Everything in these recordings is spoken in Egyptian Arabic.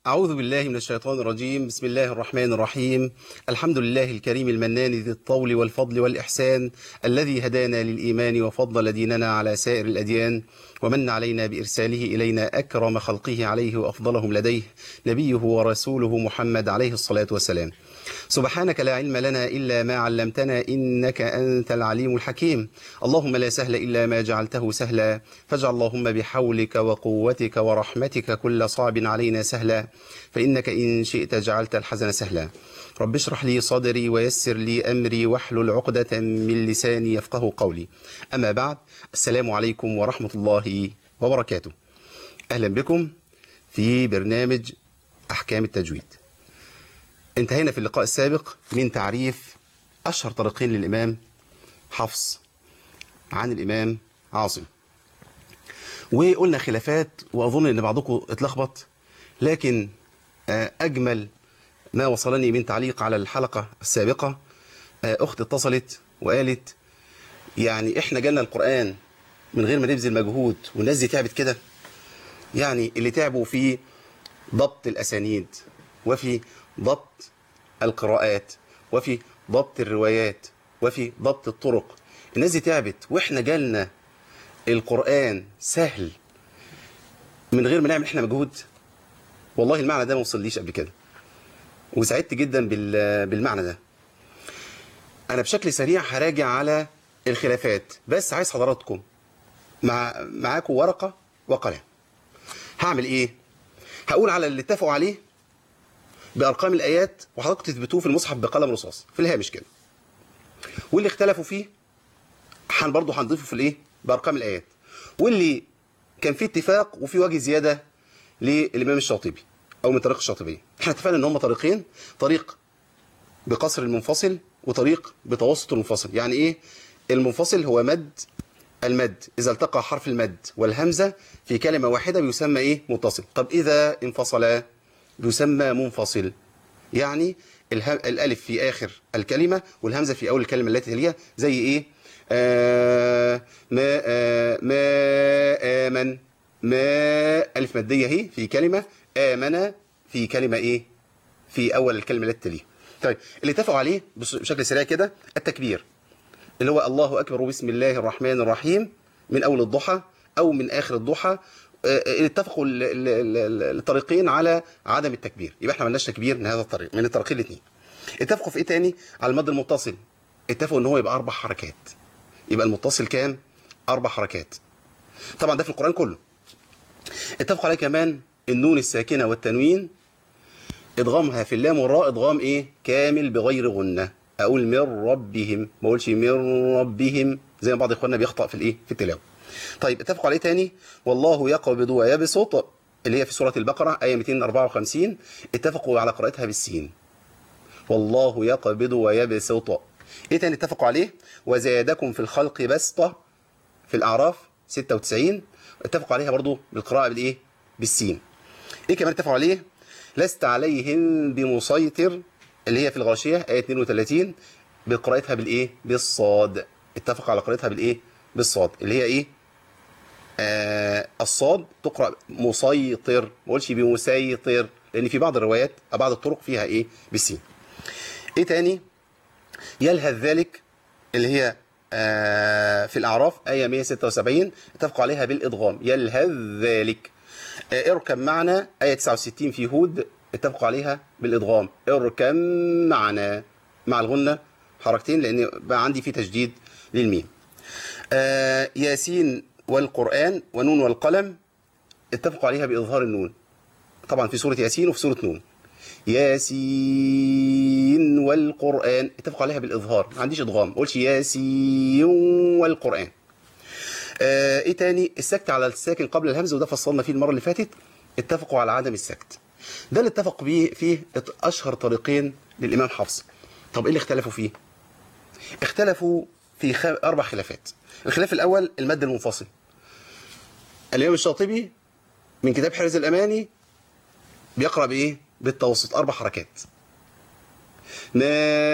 أعوذ بالله من الشيطان الرجيم بسم الله الرحمن الرحيم الحمد لله الكريم المنان ذي الطول والفضل والإحسان الذي هدانا للإيمان وفضل ديننا على سائر الأديان ومن علينا بإرساله إلينا أكرم خلقه عليه وأفضلهم لديه نبيه ورسوله محمد عليه الصلاة والسلام سبحانك لا علم لنا إلا ما علمتنا إنك أنت العليم الحكيم اللهم لا سهل إلا ما جعلته سهلا فاجعل اللهم بحولك وقوتك ورحمتك كل صعب علينا سهلا فإنك إن شئت جعلت الحزن سهلا رب اشرح لي صدري ويسر لي أمري واحلل عقدة من لساني يفقه قولي أما بعد السلام عليكم ورحمة الله وبركاته أهلا بكم في برنامج أحكام التجويد انتهينا في اللقاء السابق من تعريف أشهر طريقين للإمام حفص عن الإمام عاصم وقلنا خلافات وأظن أن بعضكم اتلخبط لكن أجمل ما وصلني من تعليق على الحلقة السابقة أخت اتصلت وقالت يعني إحنا جالنا القرآن من غير ما نبذل مجهود والناس دي تعبت كده يعني اللي تعبوا في ضبط الأسانيد وفي ضبط القراءات وفي ضبط الروايات وفي ضبط الطرق الناس دي تعبت واحنا جالنا القرآن سهل من غير ما نعمل احنا مجهود والله المعنى ده ما وصليش قبل كده وسعدت جدا بالمعنى ده انا بشكل سريع هراجع على الخلافات بس عايز حضراتكم مع معاكم ورقة وقلم هعمل ايه هقول على اللي اتفقوا عليه بارقام الايات وحضرتك تثبتوه في المصحف بقلم رصاص في الهامش كده واللي اختلفوا فيه حن برضه هنضيفه في الايه بارقام الايات واللي كان فيه اتفاق وفي وجه زياده للامام الشاطبي او من طريق الشاطبيه احنا اتفقنا ان هم طريقين طريق بقصر المنفصل وطريق بتوسط المنفصل يعني ايه المنفصل هو مد المد اذا التقى حرف المد والهمزه في كلمه واحده بيسمى ايه متصل طب اذا انفصلا يسمى منفصل يعني الالف في اخر الكلمه والهمزه في اول الكلمه التي تليها زي ايه آه ما آه ما امن ما الف ماديه اهي في كلمه امن في كلمه ايه في اول الكلمه التي تليها طيب اللي اتفقوا عليه بشكل سريع كده التكبير اللي هو الله اكبر وبسم الله الرحمن الرحيم من اول الضحى او من اخر الضحى اتفقوا الطريقين على عدم التكبير يبقى احنا مالناش تكبير من هذا الطريق من الطريقين الاثنين اتفقوا في ايه تاني على المد المتصل اتفقوا ان هو يبقى اربع حركات يبقى المتصل كام اربع حركات طبعا ده في القران كله اتفقوا عليه كمان النون الساكنه والتنوين ادغامها في اللام والراء ادغام ايه كامل بغير غنه اقول من ربهم ما اقولش من ربهم زي ما بعض اخواننا بيخطأ في الايه في التلاوه طيب اتفقوا عليه تاني والله يقبض ويبسط اللي هي في سورة البقرة آية 254 اتفقوا على قراءتها بالسين والله يقبض ويبسط ايه تاني اتفقوا عليه وزادكم في الخلق بسطة في الأعراف 96 اتفقوا عليها برضو بالقراءة بالايه بالسين ايه كمان اتفقوا عليه لست عليهم بمسيطر اللي هي في الغاشية آية 32 بقراءتها بالايه بالصاد اتفقوا على قراءتها بالايه بالصاد اللي هي ايه آه الصاد تقرا مسيطر ما اقولش بمسيطر لان في بعض الروايات او بعض الطرق فيها ايه بالسين ايه تاني يلهث ذلك اللي هي آه في الاعراف ايه 176 اتفقوا عليها بالادغام يلهث ذلك آه اركب معنا ايه 69 في هود اتفقوا عليها بالادغام اركب معنا مع الغنه حركتين لان بقى عندي في تشديد للميم آه ياسين والقرآن ونون والقلم اتفقوا عليها بإظهار النون طبعا في سورة ياسين وفي سورة نون ياسين والقرآن اتفقوا عليها بالإظهار ما عنديش إضغام ما قولش ياسين والقرآن آه ايه تاني السكت على الساكن قبل الهمز وده فصلنا فيه المرة اللي فاتت اتفقوا على عدم السكت ده اللي اتفق بيه فيه أشهر طريقين للإمام حفص طب ايه اللي اختلفوا فيه اختلفوا في خ... أربع خلافات الخلاف الأول المد المنفصل الإمام الشاطبي من كتاب حرز الأماني بيقرأ بإيه؟ بالتوسط أربع حركات ما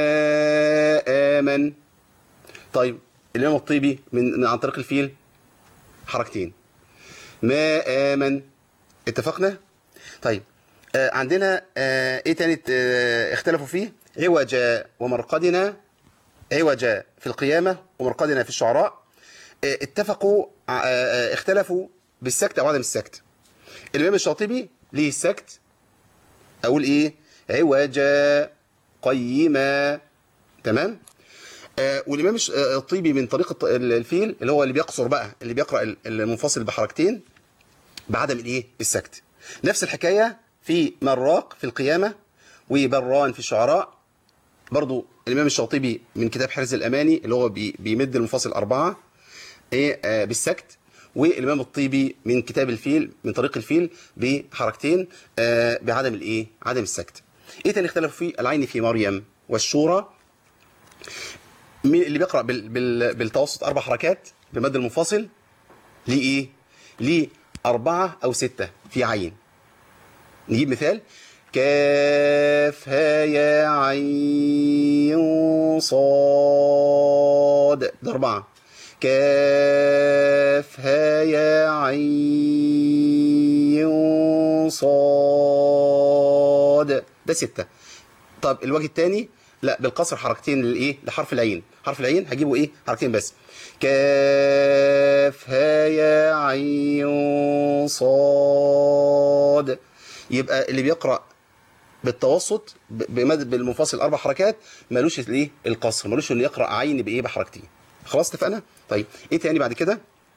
آمن طيب الإمام الطيبي من عن طريق الفيل حركتين ما آمن اتفقنا؟ طيب آه عندنا آه ايه تاني آه اختلفوا فيه عوج ومرقدنا عوج في القيامة ومرقدنا في الشعراء آه اتفقوا آه آه اختلفوا بالسكت او عدم السكت الامام الشاطبي ليه السكت اقول ايه عوج قيما تمام آه والامام الش- آه، الطيبي من طريق الط- الفيل اللي هو اللي بيقصر بقى اللي بيقرا ال- المنفصل بحركتين بعدم الايه السكت نفس الحكايه في مراق في القيامه وبران في الشعراء برضو الامام الشاطبي من كتاب حرز الاماني اللي هو بي بيمد المنفصل اربعه ايه آه بالسكت والامام الطيبي من كتاب الفيل من طريق الفيل بحركتين آه بعدم الايه عدم السكت ايه تاني اختلفوا فيه العين في مريم والشورى مين اللي بيقرا بال بال بالتوسط اربع حركات بمد المنفصل ليه ايه ليه اربعه او سته في عين نجيب مثال كاف ها يا عين صاد ده أربعة كاف ها يا عين صاد ده ستة طب الوجه الثاني لا بالقصر حركتين للايه لحرف العين حرف العين هجيبه ايه حركتين بس كاف ها يا عين صاد يبقى اللي بيقرأ بالتوسط ب- بمد بالمنفصل اربع حركات ملوش الايه القصر ملوش انه يقرا عين بايه بحركتين خلاص اتفقنا طيب ايه تاني بعد كده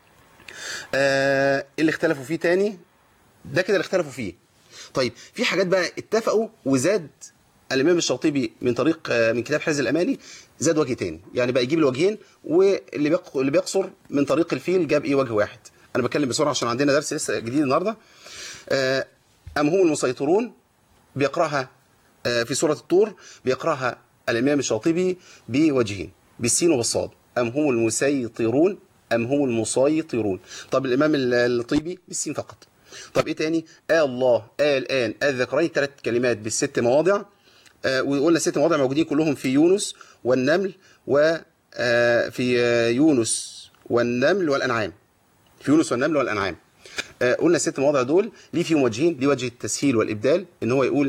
آه اللي اختلفوا فيه تاني ده كده اللي اختلفوا فيه طيب في حاجات بقى اتفقوا وزاد الامام الشاطبي من طريق آه، من كتاب حرز الاماني زاد وجه تاني يعني بقى يجيب الوجهين واللي بيق... اللي بيقصر من طريق الفيل جاب ايه وجه واحد انا بتكلم بسرعه عشان عندنا درس لسه جديد النهارده آه، ام هم المسيطرون بيقراها آه، في سوره الطور بيقراها الامام الشاطبي بوجهين بالسين وبالصاد ام هم المسيطرون ام هم المسيطرون طب الامام ال- الطيبي بالسين فقط طب ايه تاني آه الله آه الان آه الذكرين ثلاث كلمات بالست مواضع آه وقلنا ست مواضع موجودين كلهم في يونس والنمل وفي يونس والنمل والانعام في يونس والنمل والانعام آه، قلنا الست مواضع دول ليه فيهم وجهين ليه وجه التسهيل والابدال ان هو يقول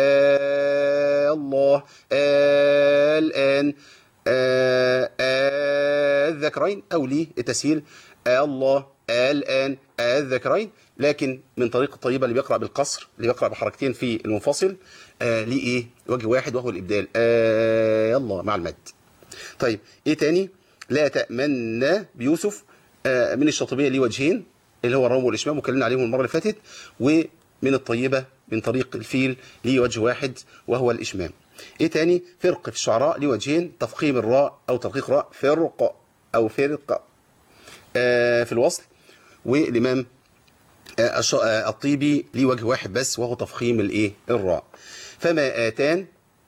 آه الله آه الان آه آه الذكرين او ليه التسهيل آه الله آه الان آه الذكرين لكن من طريق الطيبه اللي بيقرا بالقصر اللي بيقرا بحركتين في المنفصل آه ليه ايه وجه واحد وهو الابدال آه الله مع المد طيب ايه تاني لا تأمن بيوسف آه، من الشاطبية ليه وجهين اللي هو الروم والإشمام وكلمنا عليهم المرة اللي فاتت ومن الطيبة من طريق الفيل ليه وجه واحد وهو الإشمام ايه تاني فرق في الشعراء ليه وجهين تفخيم الراء أو ترقيق راء فرق أو فرق آه، في الوصل والإمام آه، الش- آه، الطيبي ليه وجه واحد بس وهو تفخيم الايه الراء فما آتان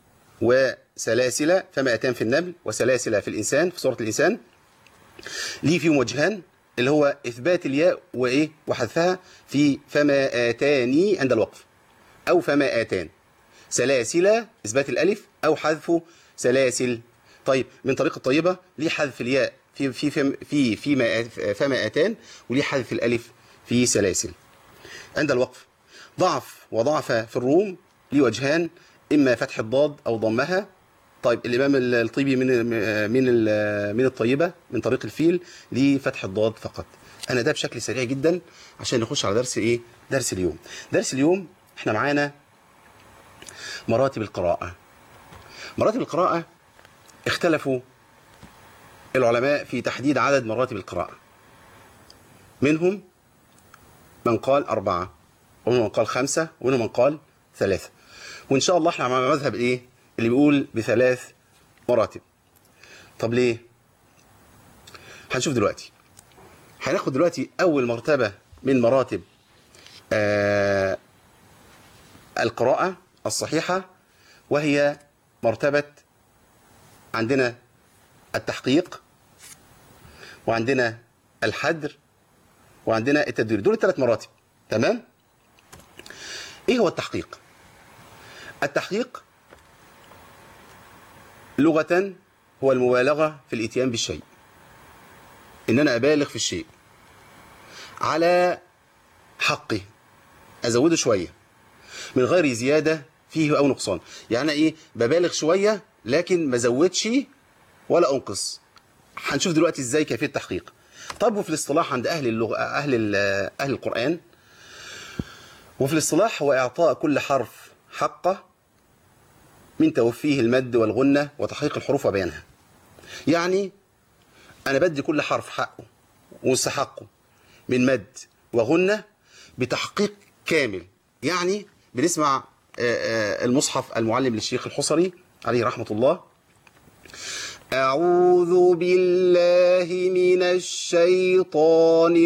وسلاسل فما أتان في النمل وسلاسل في الإنسان في سورة الإنسان ليه فيهم وجهان اللي هو إثبات الياء وإيه وحذفها في فما آتاني عند الوقف أو فما آتان سلاسل إثبات الألف أو حذف سلاسل طيب من طريق الطيبة ليه حذف الياء في في في في فيما آت- فما آتان وليه حذف الألف في سلاسل عند الوقف ضعف وضعف في الروم ليه وجهان إما فتح الضاد أو ضمها طيب الإمام الطيبي من من ال- من الطيبة من طريق الفيل ليه فتح الضاد فقط أنا ده بشكل سريع جدا عشان نخش على درس إيه درس اليوم درس اليوم إحنا معانا مراتب القراءة مراتب القراءة اختلفوا العلماء في تحديد عدد مراتب القراءة منهم من قال أربعة ومنهم من قال خمسة ومنهم من قال ثلاثة وإن شاء الله احنا مع مذهب إيه اللي بيقول بثلاث مراتب طب ليه هنشوف دلوقتي هناخد دلوقتي أول مرتبة من مراتب آه القراءة الصحيحة وهي مرتبة عندنا التحقيق وعندنا الحدر وعندنا التدوير دول الثلاث مراتب تمام ايه هو التحقيق التحقيق لغة هو المبالغة في الاتيان بالشيء ان انا ابالغ في الشيء على حقه ازوده شوية من غير زيادة فيه أو نقصان يعني إيه ببالغ شوية لكن ما زودش ولا أنقص هنشوف دلوقتي إزاي كيفية التحقيق طب وفي الاصطلاح عند أهل اللغة أهل ال- أهل القرآن وفي الاصطلاح هو إعطاء كل حرف حقه من توفيه المد والغنة وتحقيق الحروف وبيانها يعني أنا بدي كل حرف حقه ومستحقه من مد وغنة بتحقيق كامل يعني بنسمع آه، آه، المصحف المعلم للشيخ الحصري عليه رحمة الله أعوذ بالله من الشيطان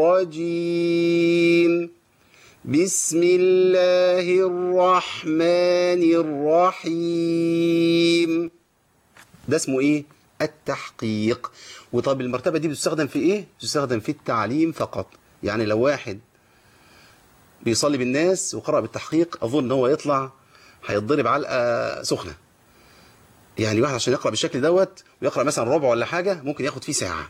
الرجيم بسم الله الرحمن الرحيم ده اسمه ايه التحقيق وطب المرتبة دي بتستخدم في ايه بتستخدم في التعليم فقط يعني لو واحد بيصلي بالناس وقرأ بالتحقيق اظن ان هو يطلع هيتضرب علقة سخنة يعني واحد عشان يقرأ بالشكل دوت ويقرأ مثلا ربع ولا حاجة ممكن ياخد فيه ساعة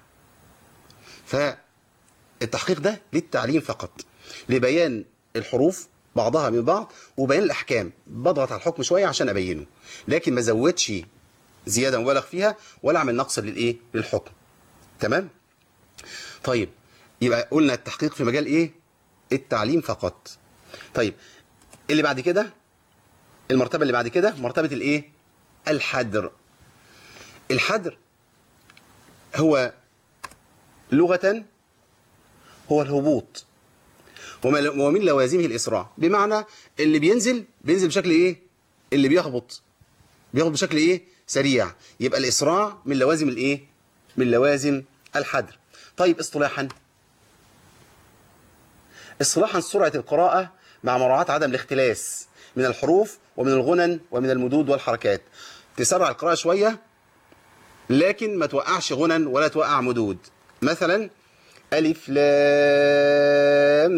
فالتحقيق ده للتعليم فقط لبيان الحروف بعضها من بعض وبيان الأحكام بضغط على الحكم شوية عشان أبينه لكن ما زودش زيادة مبالغ فيها ولا أعمل نقص للإيه للحكم تمام طيب يبقى قلنا التحقيق في مجال إيه التعليم فقط طيب اللي بعد كده المرتبة اللي بعد كده مرتبة الإيه الحدر الحدر هو لغة هو الهبوط وما- ومن لوازمه الإسراع بمعنى اللي بينزل بينزل بشكل إيه اللي بيهبط بيهبط بشكل إيه سريع يبقى الإسراع من لوازم الإيه من لوازم الحدر طيب اصطلاحا اصطلاحا سرعة القراءة مع مراعاة عدم الاختلاس من الحروف ومن الغنن ومن المدود والحركات تسرع القراءة شوية لكن ما توقعش غنن ولا توقع مدود مثلا ألف لام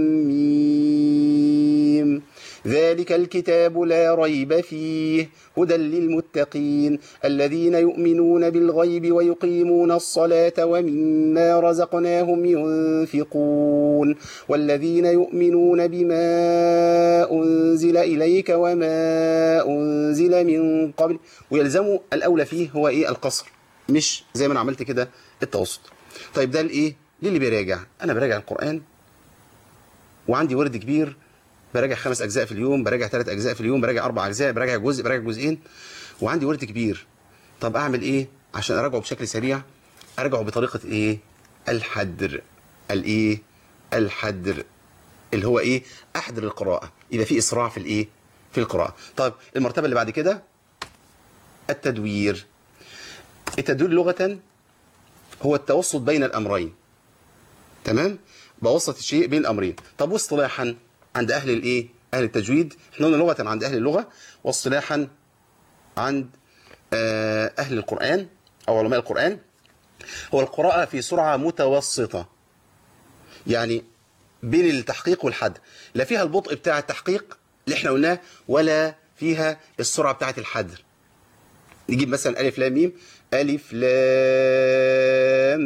ميم ذلك الكتاب لا ريب فيه هدى للمتقين الذين يؤمنون بالغيب ويقيمون الصلاة ومما رزقناهم ينفقون والذين يؤمنون بما أنزل إليك وما أنزل من قبل ويلزم الأولى فيه هو إيه القصر مش زي ما أنا عملت كده التوسط طيب ده الإيه للي بيراجع أنا براجع القرآن وعندي ورد كبير براجع خمس اجزاء في اليوم براجع ثلاث اجزاء في اليوم براجع اربع اجزاء براجع جزء براجع جزئين وعندي ورد كبير طب اعمل ايه عشان اراجعه بشكل سريع ارجعه بطريقه ايه الحدر الايه الحدر اللي هو ايه احدر القراءه يبقى في اسراع في الايه في القراءه طب المرتبه اللي بعد كده التدوير التدوير لغه هو التوسط بين الامرين تمام بوسط الشيء بين امرين طب واصطلاحا عند اهل الايه اهل التجويد احنا قلنا لغه عند اهل اللغه واصطلاحا عند آه، اهل القران او علماء القران هو القراءه في سرعه متوسطه يعني بين التحقيق والحد لا فيها البطء بتاع التحقيق اللي احنا قلناه ولا فيها السرعه بتاعه الحدر نجيب مثلا ألف لام ميم ألف لام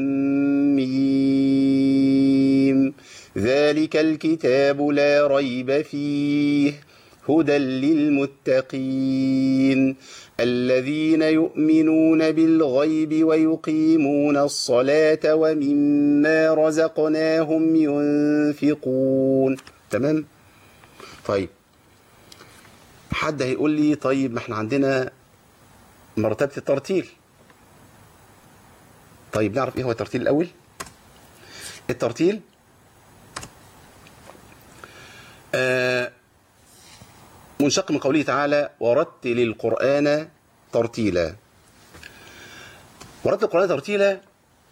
ميم ذلك الكتاب لا ريب فيه هدى للمتقين الذين يؤمنون بالغيب ويقيمون الصلاة ومما رزقناهم ينفقون تمام طيب حد هيقول لي طيب ما احنا عندنا مرتبة الترتيل طيب نعرف ايه هو الترتيل الاول الترتيل آه منشق من قوله تعالى ورتل القرآن ترتيلا ورتل القرآن ترتيلا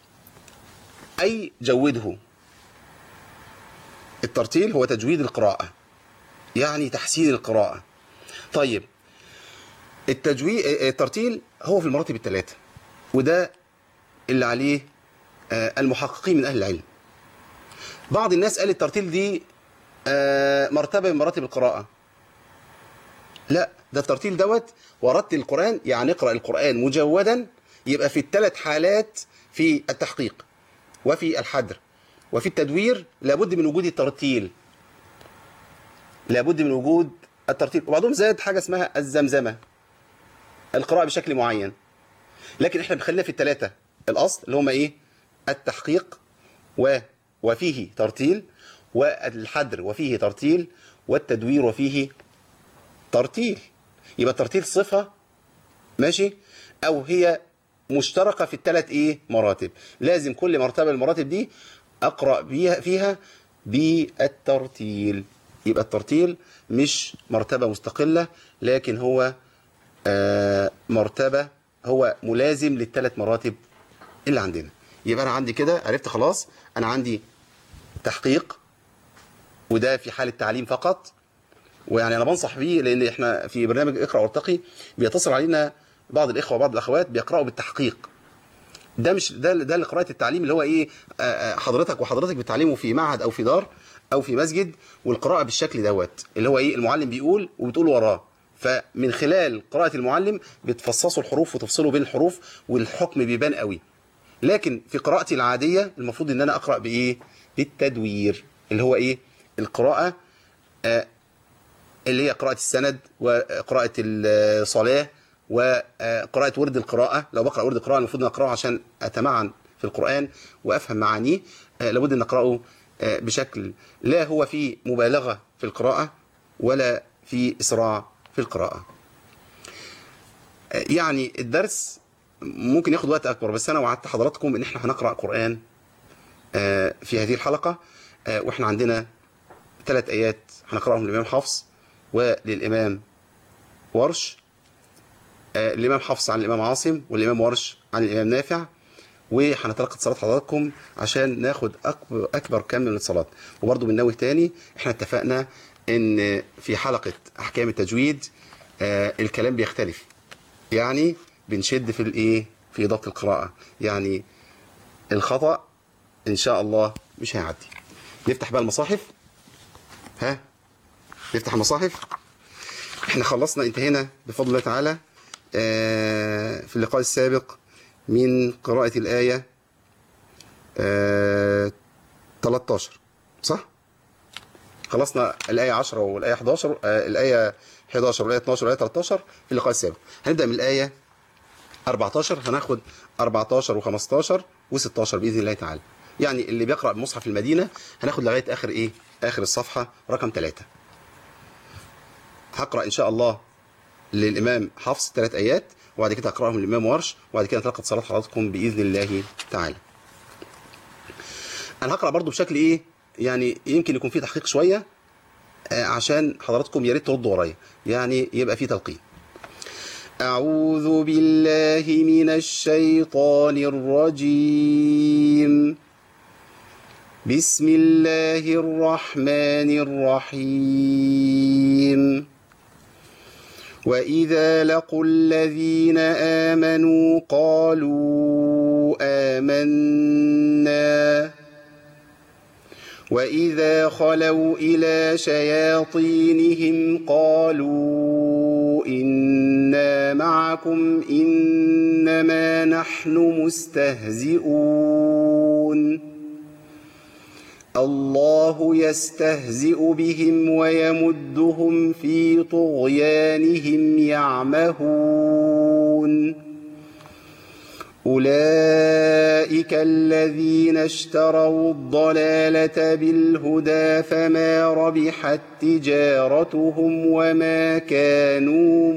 أي جوده الترتيل هو تجويد القراءة يعني تحسين القراءة طيب التجويد الترتيل هو في المراتب الثلاثة وده اللي عليه آه، المحققين من أهل العلم بعض الناس قال الترتيل دي آه، مرتبة من مراتب القراءة لا ده الترتيل دوت ورتل القرآن يعني اقرأ القرآن مجودا يبقى في الثلاث حالات في التحقيق وفي الحدر وفي التدوير لابد من وجود الترتيل لابد من وجود الترتيل وبعضهم زاد حاجه اسمها الزمزمه القراءه بشكل معين لكن احنا بنخلينا في الثلاثه الاصل اللي هم ايه التحقيق و وفيه ترتيل والحدر وفيه ترتيل والتدوير وفيه ترتيل يبقى الترتيل صفه ماشي او هي مشتركه في الثلاث ايه مراتب لازم كل مرتبه من المراتب دي اقرا بيها فيها بالترتيل يبقى الترتيل مش مرتبه مستقله لكن هو آه مرتبه هو ملازم للثلاث مراتب اللي عندنا يبقى انا عندي كده عرفت خلاص انا عندي تحقيق وده في حال التعليم فقط ويعني انا بنصح بيه لان احنا في برنامج اقرا وارتقي بيتصل علينا بعض الاخوه وبعض الاخوات بيقراوا بالتحقيق ده مش ده ده لقراءه التعليم اللي هو ايه آه، آه، حضرتك وحضرتك بتعلمه في معهد او في دار او في مسجد والقراءه بالشكل دوت اللي هو ايه المعلم بيقول وبتقول وراه فمن خلال قراءه المعلم بتفصصوا الحروف وتفصلوا بين الحروف والحكم بيبان قوي لكن في قراءتي العاديه المفروض ان انا اقرا بايه بالتدوير اللي هو ايه القراءه آه، اللي هي قراءة السند وقراءة الصلاة وقراءة ورد القراءة لو بقرأ ورد القراءة المفروض أن أقرأه عشان أتمعن في القرآن وأفهم معانيه آه، لابد أن أقرأه آه، بشكل لا هو فيه مبالغة في القراءة ولا في إسراع في القراءة آه، يعني الدرس ممكن ياخد وقت أكبر بس أنا وعدت حضراتكم إن إحنا هنقرأ قرآن آه، في هذه الحلقة آه، وإحنا عندنا ثلاث آيات هنقرأهم للإمام حفص وللإمام ورش آه، الإمام حفص عن الإمام عاصم والإمام ورش عن الإمام نافع وهنتلقى اتصالات حضراتكم عشان ناخد أكبر, أكبر كم من الاتصالات وبرضه بننوه تاني احنا اتفقنا إن في حلقة أحكام التجويد آه، الكلام بيختلف يعني بنشد في الإيه في ضبط القراءة يعني الخطأ إن شاء الله مش هيعدي نفتح بقى المصاحف ها نفتح المصاحف احنا خلصنا انتهينا بفضل الله تعالى آه، في اللقاء السابق من قراءة الآية آه، 13 صح؟ خلصنا الآية 10 والآية 11 آه، الآية 11 والآية 12 والآية 13 في اللقاء السابق هنبدأ من الآية 14 هناخد 14 و15 و16 بإذن الله تعالى يعني اللي بيقرأ بمصحف المدينة هناخد لغاية آخر إيه؟ آخر الصفحة رقم 3 هقرأ إن شاء الله للإمام حفص ثلاث آيات وبعد كده هقرأهم للإمام ورش وبعد كده نتلقى صلاة حضراتكم بإذن الله تعالى أنا هقرأ برضو بشكل إيه يعني يمكن يكون فيه تحقيق شوية آه، عشان حضراتكم يا ريت تردوا ورايا يعني يبقى فيه تلقين أعوذ بالله من الشيطان الرجيم بسم الله الرحمن الرحيم وإذا لقوا الذين آمنوا قالوا آمنا وإذا خلوا إلى شياطينهم قالوا إنا معكم إنما نحن مستهزئون الله يستهزئ بهم ويمدهم في طغيانهم يعمهون أولئك الذين اشتروا الضلالة بالهدى فما ربحت تجارتهم وما كانوا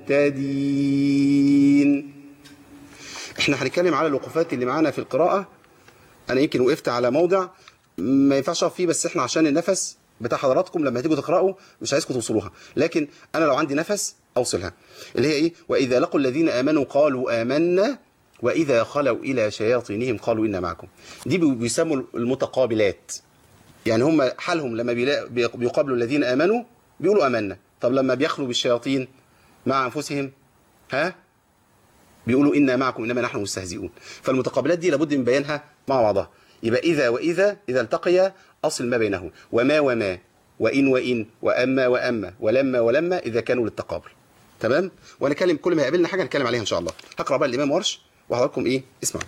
مهتدين احنا هنتكلم على الوقوفات اللي معانا في القراءة انا يمكن وقفت على موضع ما ينفعش اقف فيه بس احنا عشان النفس بتاع حضراتكم لما تيجوا تقراوا مش عايزكم توصلوها لكن انا لو عندي نفس اوصلها اللي هي ايه واذا لقوا الذين امنوا قالوا امنا واذا خلوا الى شياطينهم قالوا انا معكم دي بي- بيسموا المتقابلات يعني هم حالهم لما بيلا- بي- بيقابلوا الذين امنوا بيقولوا امنا طب لما بيخلوا بالشياطين مع انفسهم ها بيقولوا إنا معكم إنما نحن مستهزئون فالمتقابلات دي لابد من بيانها مع بعضها يبقى إذا وإذا إذا التقيا أصل ما بينهم وما وما وإن وإن وأما وأما ولما ولما إذا كانوا للتقابل تمام ونتكلم كل ما يقابلنا حاجة نتكلم عليها إن شاء الله هقرأ بقى الإمام ورش وحضراتكم إيه اسمعوا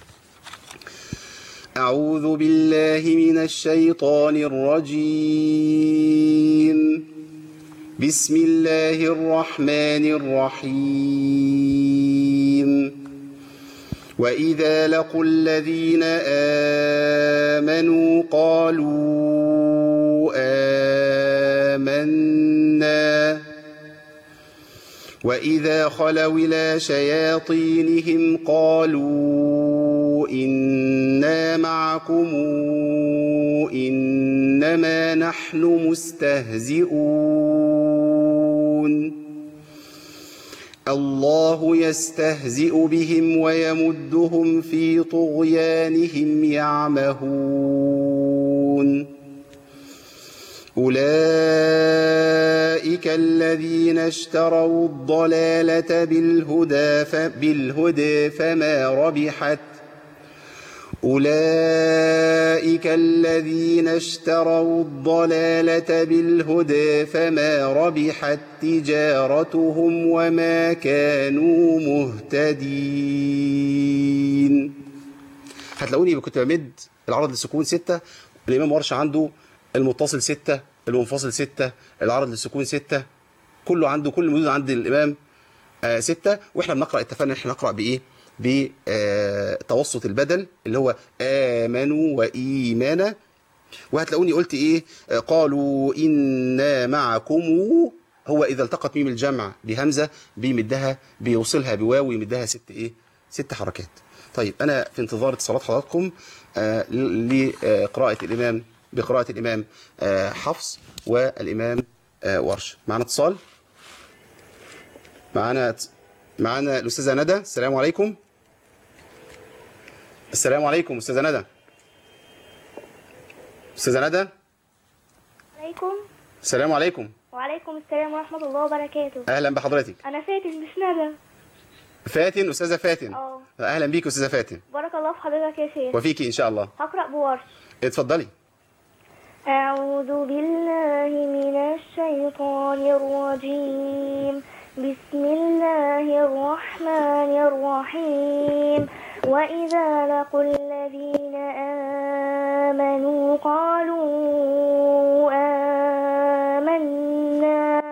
أعوذ بالله من الشيطان الرجيم بسم الله الرحمن الرحيم وإذا لقوا الذين آمنوا قالوا آمنا وإذا خلوا إلى شياطينهم قالوا إنا معكم إنما نحن مستهزئون الله يستهزئ بهم ويمدهم في طغيانهم يعمهون أولئك الذين اشتروا الضلالة بالهدى ف... بالهدى فما ربحت أولئك الذين اشتروا الضلالة بالهدى فما ربحت تجارتهم وما كانوا مهتدين هتلاقوني كنت بمد العرض للسكون ستة الإمام ورش عنده المتصل ستة المنفصل ستة العرض للسكون ستة كله عنده كل مدود عند الإمام آه ستة وإحنا بنقرأ اتفقنا إحنا نقرأ بإيه بتوسط البدل اللي هو آمنوا وإيمانا وهتلاقوني قلت إيه آه، قالوا إنا معكم هو إذا التقت ميم الجمع بهمزة بيمدها بيوصلها بواو ويمدها ست إيه ست حركات طيب أنا في انتظار اتصالات حضراتكم آه، لقراءة الإمام بقراءة الإمام آه، حفص والإمام آه، ورش معنا اتصال معنا معنا الأستاذة ندى السلام عليكم السلام عليكم أستاذة ندى أستاذة ندى عليكم السلام عليكم وعليكم السلام ورحمة الله وبركاته أهلا بحضرتك أنا فاتن مش ندى فاتن أستاذة فاتن اه أهلا بيك أستاذة فاتن بارك الله في حضرتك يا شيخ وفيك إن شاء الله هقرأ بورش اتفضلي أعوذ بالله من الشيطان الرجيم بسم الله الرحمن الرحيم وإذا لقوا الذين آمنوا قالوا آمنا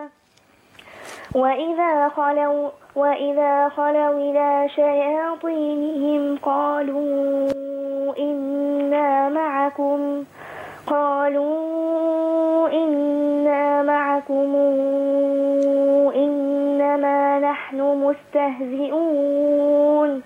وإذا خلوا وإذا خلوا إلى شياطينهم قالوا إنا معكم قالوا إنا معكم إنما نحن مستهزئون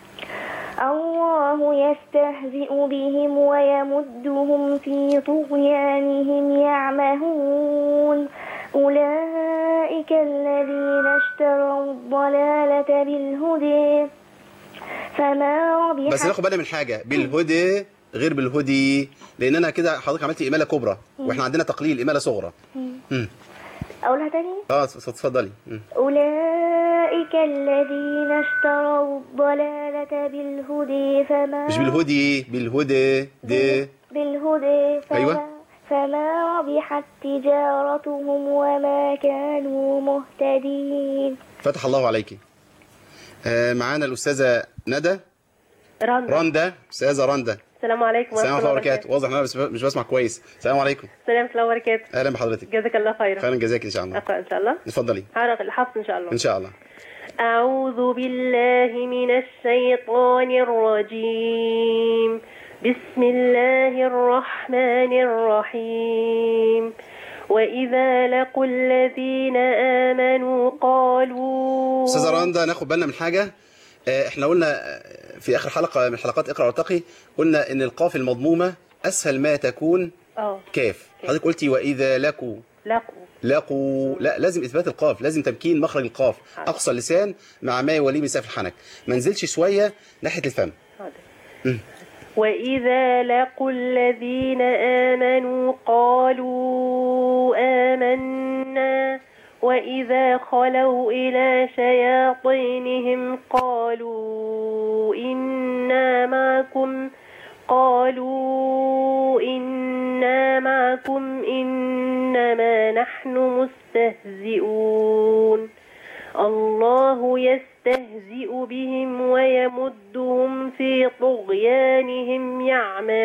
الله يستهزئ بهم ويمدهم في طغيانهم يعمهون أولئك الذين اشتروا الضلالة بالهدى فما ربحت بس ناخد بالنا من حاجة بالهدى غير بالهدي لأن أنا كده حضرتك عملت إمالة كبرى وإحنا عندنا تقليل إمالة صغرى مم. أقولها تاني اه اتفضلي مم. أولئك الذين اشتروا الضلالة بالهدى فما مش بالهدي بالهدى د بالهدى فما أيوة. فما ربحت تجارتهم وما كانوا مهتدين فتح الله عليك آه معانا الأستاذة ندى رندا رندا أستاذة رندا السلام عليكم السلام عليكم ورحمة الله وبركاته واضح إن أنا بس- مش بسمع كويس السلام عليكم السلام ورحمة الله وبركاته أهلا بحضرتك جزاك الله خيرا خيرا جزاك إن شاء الله أقرأ إن شاء الله اتفضلي هقرأ الحفظ إن شاء الله إن شاء الله أعوذ بالله من الشيطان الرجيم بسم الله الرحمن الرحيم وإذا لقوا الذين آمنوا قالوا أستاذة رندا ناخد بالنا من حاجة آه، احنا قلنا آه، في آخر حلقة من حلقات اقرأ وارتقي قلنا إن القاف المضمومة أسهل ما تكون اه كاف حضرتك قلتي وإذا لقوا لقوا لقوا لا لازم اثبات القاف لازم تمكين مخرج القاف حاضر. اقصى اللسان مع ما يوليه من سقف الحنك ما نزلش شويه ناحيه الفم حاضر. مم. وإذا لقوا الذين آمنوا قالوا آمنا وإذا خلوا إلى شياطينهم قالوا إنا معكم قالوا إنا معكم إنما نحن مستهزئون الله يستهزئ بهم ويمدهم في طغيانهم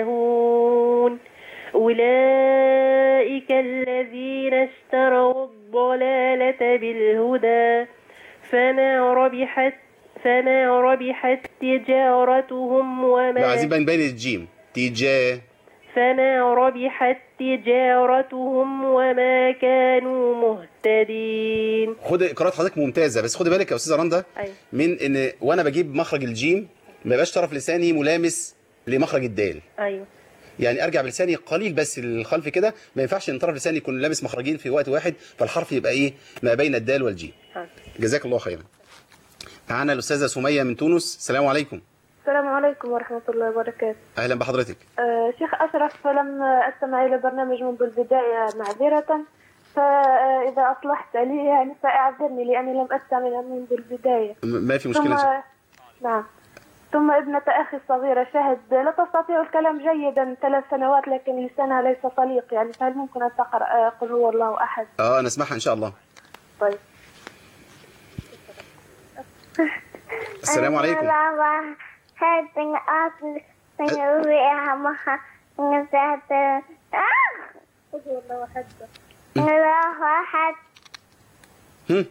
يعمهون أولئك الذين اشتروا الضلالة بالهدى فما ربحت فما ربحت تجارتهم لا عايزين وما بقى نبين الجيم تجاه فما ربحت تجارتهم وما كانوا مهتدين خد قراءة حضرتك ممتازة بس خدي بالك يا أستاذة رندا أيوة. من إن وأنا بجيب مخرج الجيم ما يبقاش طرف لساني ملامس لمخرج الدال أيوة يعني ارجع بلساني قليل بس للخلف كده ما ينفعش ان طرف لساني يكون لامس مخرجين في وقت واحد فالحرف يبقى ايه ما بين الدال والجيم حاضر. جزاك الله خيرا معانا الاستاذه سميه من تونس السلام عليكم السلام عليكم ورحمة الله وبركاته اهلا بحضرتك آه شيخ أشرف لم أستمع إلى برنامج منذ البداية معذرة فإذا أصلحت لي يعني فأعذرني لأني لم أستمع منذ البداية م- ما في ثم مشكله نعم ثم ابنة أخي الصغيرة شهد لا تستطيع الكلام جيدا ثلاث سنوات لكن لسانها ليس طليق يعني فهل ممكن أن تقرأ آه، قل هو الله أحد اه انا اسمعها ان شاء الله طيب السلام عليكم الله أحد هم؟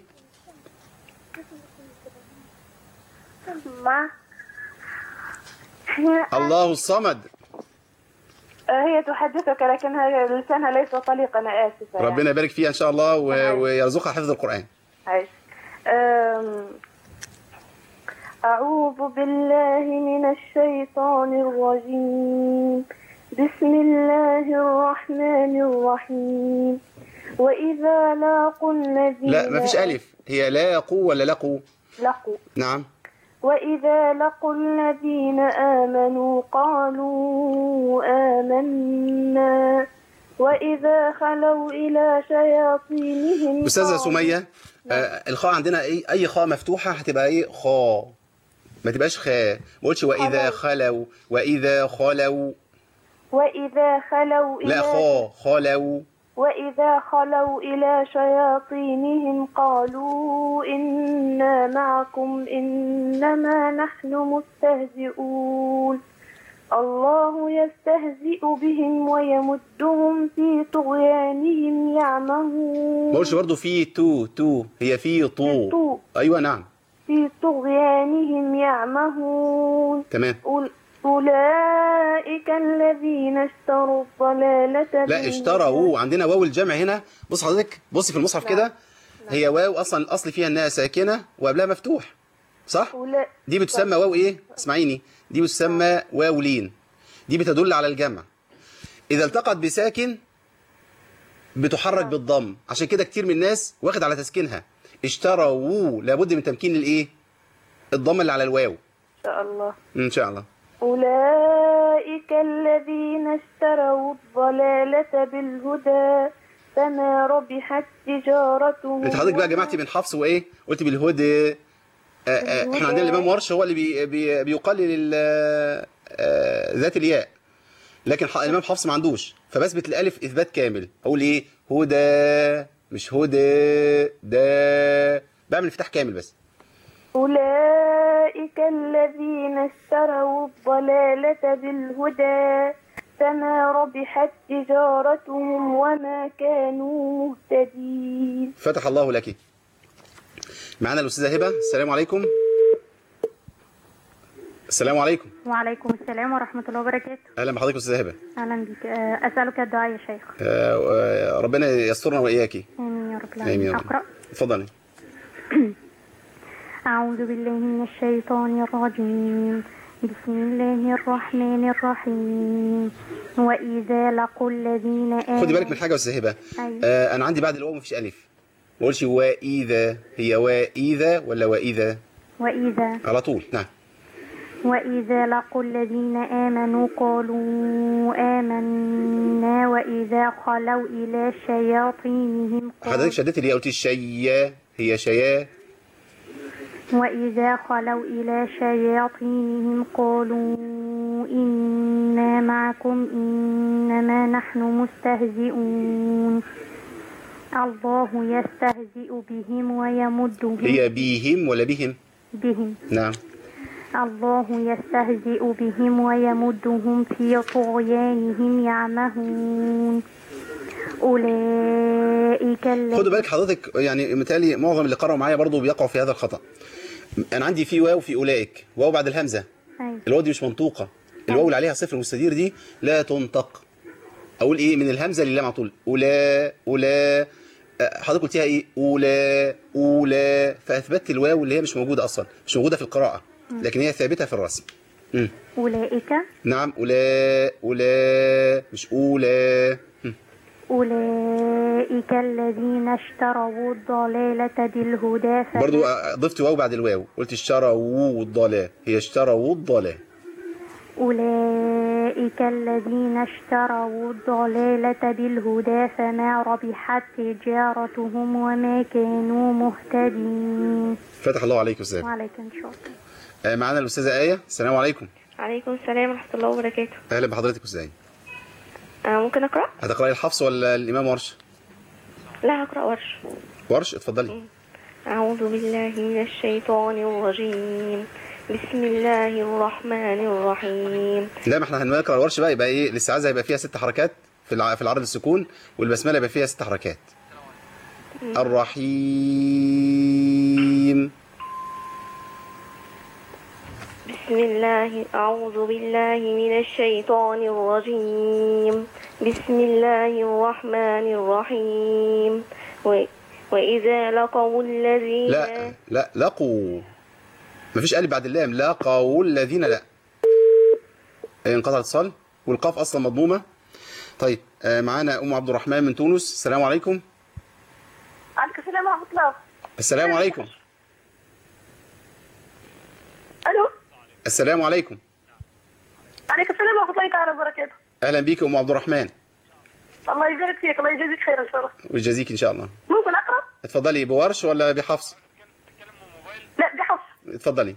ما الله الصمد آه، هي تحدثك لكنها لسانها ليس طليق أنا آسفة يعني. ربنا يبارك فيها ان شاء الله و... آمين. ويرزقها حفظ القران عايش. أم، أعوذ بالله من الشيطان الرجيم بسم الله الرحمن الرحيم وإذا لاقوا الذين لا ما فيش الف هي لا يقو ولا لقوا لقوا نعم وإذا لقوا الذين آمنوا قالوا آمنا وإذا خلوا إلى شياطينهم استاذه قالوا- سميه آه الخاء عندنا اي اي خاء مفتوحه هتبقى ايه خاء ما تبقاش خاء ما قلتش واذا خلوا واذا خلوا وإذا خلوا لا إلى خاء خلوا وإذا خلوا إلى شياطينهم قالوا إنا معكم إنما نحن مستهزئون الله يستهزئ بهم ويمدهم في طغيانهم ما يعمهون قلتش برضه في تو تو هي في طو طو. ايوه نعم في طغيانهم يعمهون تمام أول- أولئك الذين اشتروا الضلالة لا بالهدى. اشتروا عندنا واو الجمع هنا بص حضرتك بصي في المصحف كده هي واو اصلا الاصل فيها انها ساكنه وقبلها مفتوح صح أولا- دي بتسمى واو ايه اسمعيني دي بتسمى واو لين دي بتدل على الجمع اذا التقت بساكن بتحرك بالضم عشان كده كتير من الناس واخد على تسكينها اشتروا لابد من تمكين الايه الضم اللي على الواو إن شاء الله ان شاء الله أولئك الذين اشتروا الضلالة بالهدى فما ربحت تجارتهم انت حضرتك بقى جمعتي بين حفص وايه قلت بالهدى آه، آه، احنا عندنا الامام ورش هو اللي بي بي بيقلل ال- آه، ذات الياء لكن ح- الامام حفص ما عندوش فبثبت الالف اثبات كامل اقول ايه هدى مش هدى ده بعمل افتتاح كامل بس أولئك الذين اشتروا الضلالة بالهدى فما ربحت تجارتهم وما كانوا مهتدين فتح الله لك معانا الاستاذه هبه السلام عليكم السلام عليكم وعليكم السلام ورحمة الله وبركاته اهلا بحضرتك استاذه هبه أهلا بك آه، أسألك الدعاء يا شيخ آه، آه، ربنا يسترنا واياكي آمين يا رب آمين يا العالمين رب. أقرأ اتفضلي أعوذ بالله من الشيطان الرجيم بسم الله الرحمن الرحيم وإذا لقوا الذين آمنوا خدي بالك من حاجه يا استاذه هبه أيوة. آه انا عندي بعد الواو مفيش الف ما اقولش واذا هي واذا ولا واذا وإذا على طول نعم وإذا لقوا الذين آمنوا قالوا آمنا وإذا خلوا إلى شياطينهم حضرتك قالوا شديت الياء قلت الشيا هي شيا وإذا خلوا إلى شياطينهم قالوا إنا معكم إنما نحن مستهزئون الله يستهزئ بهم ويمدهم هي بيهم ولا بهم بهم نعم الله يستهزئ بهم ويمدهم في طغيانهم يعمهون أولئك الذين خدوا بالك حضرتك يعني متهيألي معظم اللي قرأوا معايا برضو بيقعوا في هذا الخطأ انا عندي في واو في اولئك واو بعد الهمزه أيوة. الواو دي مش منطوقه الواو اللي عليها صفر مستدير دي لا تنطق اقول ايه من الهمزه لله على طول اولا اولا أه، حضرتك قلتيها ايه اولا اولا فاثبتت الواو اللي هي مش موجوده اصلا مش موجوده في القراءه لكن هي ثابته في الرسم مم. أولئك نعم اولا اولا مش اولا مم. أولئك الذين اشتروا الضلالة بالهدى فما- برضو أه، ضفت واو بعد الواو قلت اشتروا الضلال هي اشتروا الضلال أولئك الذين اشتروا الضلالة بالهدى فما ربحت تجارتهم وما كانوا مهتدين فتح الله عليك يا استاذ وعليكم السلام آه، معانا الاستاذه ايه السلام عليكم عليكم السلام ورحمة الله وبركاته اهلا بحضرتك ازاي آه ممكن أقرأ؟ هتقراي الحفص ولا الامام ورش لا هقرأ ورش ورش اتفضلي أعوذ بالله من الشيطان الرجيم بسم الله الرحمن الرحيم لا ما احنا هنقرا الورش بقى يبقى ايه الاستعاذه هيبقى فيها ست حركات في الع... في العرض السكون والبسمله يبقى فيها ست حركات الرحيم بسم الله أعوذ بالله من الشيطان الرجيم بسم الله الرحمن الرحيم و... وإذا لقوا الذين لا لا لقوا مفيش قلب بعد اللام لقوا الذين لا إيه، انقطع الاتصال والقاف اصلا مضمومه طيب آه، معانا ام عبد الرحمن من تونس السلام عليكم عليك السلام ورحمة الله السلام عليكم ألو السلام عليكم عليك السلام ورحمة الله تعالى وبركاته اهلا بيك ام عبد الرحمن الله يبارك فيك الله يجازيك خير إن شاء الله ويجازيك ان شاء الله ممكن أقرأ؟ اتفضلي بورش ولا بحفص لا بحفص اتفضلي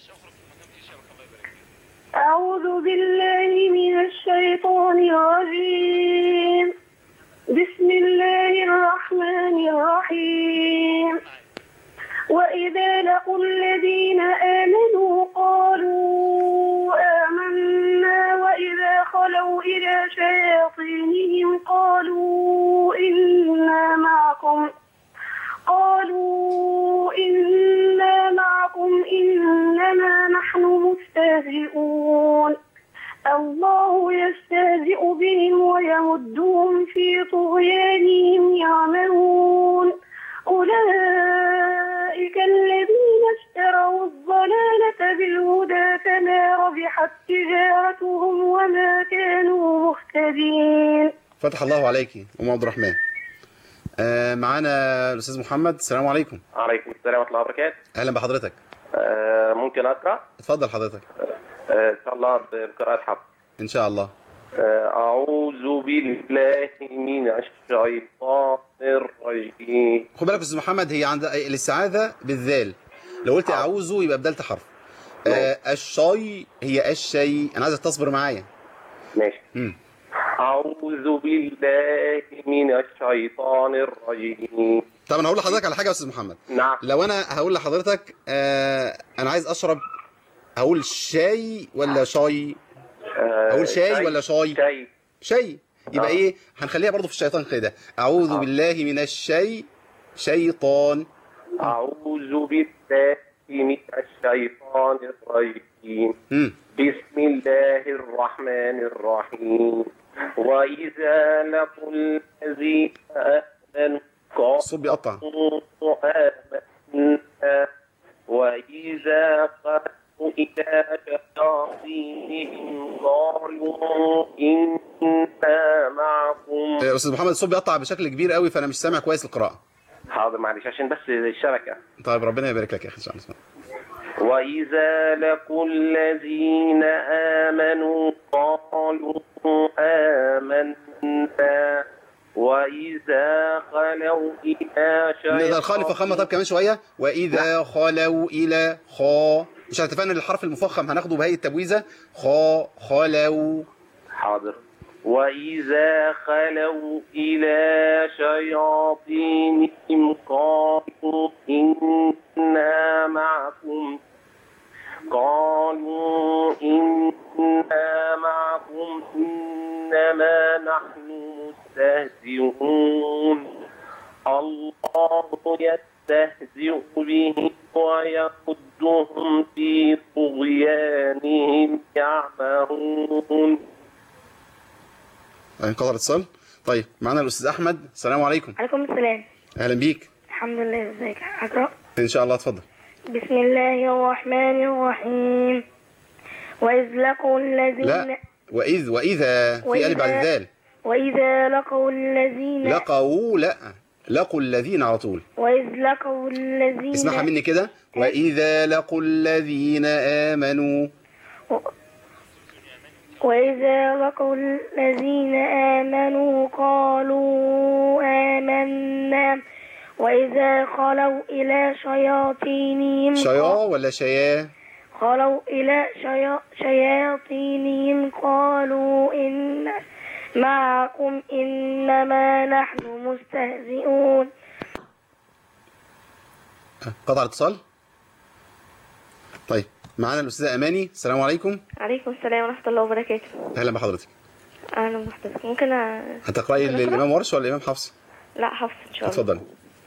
أعوذ بالله من الشيطان الرجيم بسم الله الرحمن الرحيم وإذا لقوا الذين آمنوا قالوا آمنا وإذا خلوا إلى شياطينهم قالوا إنا معكم قالوا إنا معكم إنما نحن مستهزئون الله يستهزئ بهم ويمدهم في طغيانهم يعمهون أولئك الذين اشتروا الضلالة بالهدى فما ربحت تجارتهم وما كانوا مهتدين فتح الله عليك ام عبد الرحمن آه، معانا الاستاذ محمد السلام عليكم عليكم السلام ورحمة الله وبركاته اهلا بحضرتك آه، ممكن أقرأ اتفضل حضرتك آه، إن شاء الله بقراءة حفص ان شاء الله آه، أعوذ بالله من الشيطان الرجيم خد بالك يا استاذ محمد هي عند الاستعاذه بالذال لو قلت اعوذ يبقى بدلت حرف آه الشي هي الشيء انا عايزك تصبر معايا ماشي مم. أعوذ بالله من الشيطان الرجيم طب انا هقول لحضرتك على حاجه يا استاذ محمد نعم لو انا هقول لحضرتك آه انا عايز اشرب هقول شاي ولا شاي آه، اقول شاي ولا شاي شاي شيء يبقى آه. ايه هنخليها برضو في الشيطان كده اعوذ آه. بالله من الشيء شيطان أعوذ بالله من الشيطان الرجيم مم. بسم الله الرحمن الرحيم وإذا لقوا الذين آمنوا الصوت بيقطع قالوا آمنا وإذا خلوا إلى شياطينهم قالوا إنا معكم آه، استاذ محمد الصوت بيقطع بشكل كبير قوي فانا مش سامع كويس القراءه حاضر معلش عشان بس الشبكة طيب ربنا يبارك لك يا اخي ان شاء الله وإذا لقوا الذين آمنوا قالوا آمنا وإذا خلوا إلى نقدر خالف فخامه طب كمان شويه واذا خلوا الى خا مش هتفقنا ان الحرف المفخم هناخده بهيئه تبويزه خا خلوا حاضر وإذا خلوا إلى شياطينهم قالوا إنا معكم قالوا إنا معكم إنما نحن مستهزئون يستهزئ بهم ويمدهم في طغيانهم يعمهون انقطع الاتصال طيب معانا الاستاذ احمد السلام عليكم عليكم السلام اهلا بيك الحمد لله ازيك هقرأ ان شاء الله اتفضل بسم الله الرحمن الرحيم وإذ لقوا الذين لا واذ واذا في الف بعد وإذا- الذال وإذا لقوا الذين لقوا لا لقوا الذين على طول وإذ لقوا الذين اسمعها مني كده واذا لقوا الذين امنوا وإذا لقوا الذين آمنوا قالوا آمنا وإذا خلوا إلى شياطينهم شيا ولا شيا خلوا إلى شيا شياطينهم قالوا إن معكم إنما نحن مستهزئون قطع الاتصال طيب معانا الاستاذه اماني السلام عليكم عليكم السلام ورحمة الله وبركاته اهلا بحضرتك أهلا بحضرتك ممكن أ... هتقراي الامام ورش ولا الامام حفص لا حفص إن شاء الله اتفضلي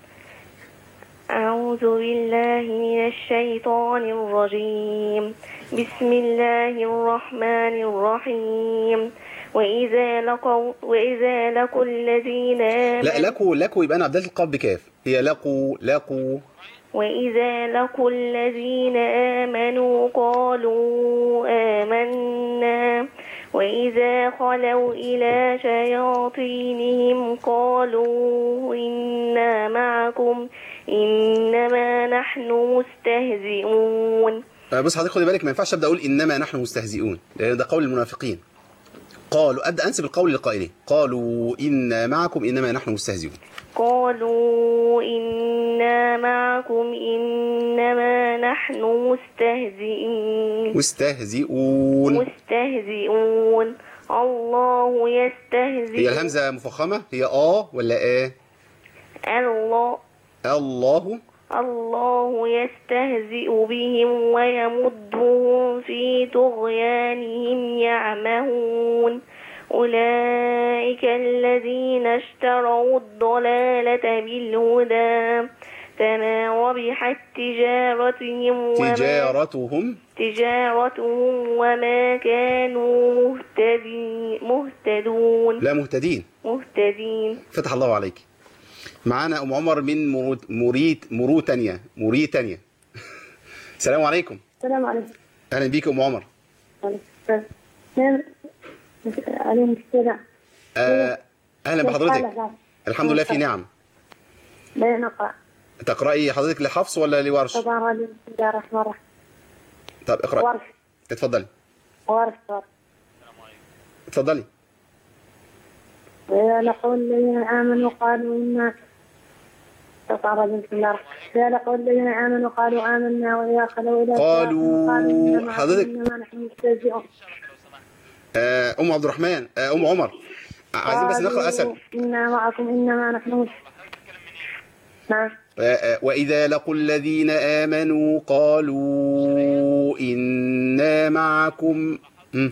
أعوذ بالله من الشيطان الرجيم بسم الله الرحمن الرحيم وإذا لقوا وإذا لقوا الذين لا آمنوا لكوا لكوا يبقى انا عبدلت القاف بكاف هي لقوا لقوا وإذا لقوا الذين آمنوا قالوا آمنا وإذا خلوا إلى شياطينهم قالوا إنا معكم إنما نحن مستهزئون آه، بص حضرتك خدي بالك ما ينفعش ابدا اقول انما نحن مستهزئون لان ده قول المنافقين قالوا ابدا انسب القول للقائلين قالوا انا معكم انما نحن مستهزئون قالوا إنا معكم إنما نحن مستهزئين مستهزئون مستهزئون الله يستهزئ هي الهمزه مفخمه هي اه ولا اه الله الله الله يستهزئ بهم ويمدهم في طغيانهم يعمهون أولئك الذين اشتروا الضلالة بالهدى فما ربحت تجارتهم وما تجارتهم تجارتهم وما كانوا مهتدين مهتدون لا مهتدين مهتدين فتح الله عليك معانا ام عمر من مرو- مريت موريتانيا موريتانيا السلام عليكم السلام عليكم اهلا بيك يا ام عمر وعليكم السلام. نعم. عليكم السلام آه، اهلا بحضرتك حالك؟ الحمد لله في نعم لا نقرأ تقرأي حضرتك لحفص ولا لورش طبعا رجل بسم الله الرحمن الرحيم طب اقرأ ورش اتفضلي ورش ورش اتفضلي وإذا لقوا الذين آمنوا قالوا إنا طبعا رجل بسم الله الرحمن الرحيم. وإذا لقوا الذين آمنوا قالوا آمنا وإذا خلوا إلى قالوا- شياطينهم إنما حضرتك- إنما نحن مستهزئون آه، ام عبد الرحمن آه، ام عمر عايزين بس نقرأ اسد قالوا إنا معكم إنما نحن مس- نعم آه، آه، وإذا لقوا الذين آمنوا قالوا إنا معكم مم.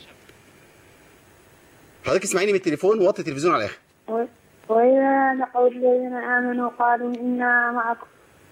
حضرتك اسمعيني من التليفون ووطي التلفزيون على الآخر و- وإذا لقوا الذين آمنوا قالوا إنا معكم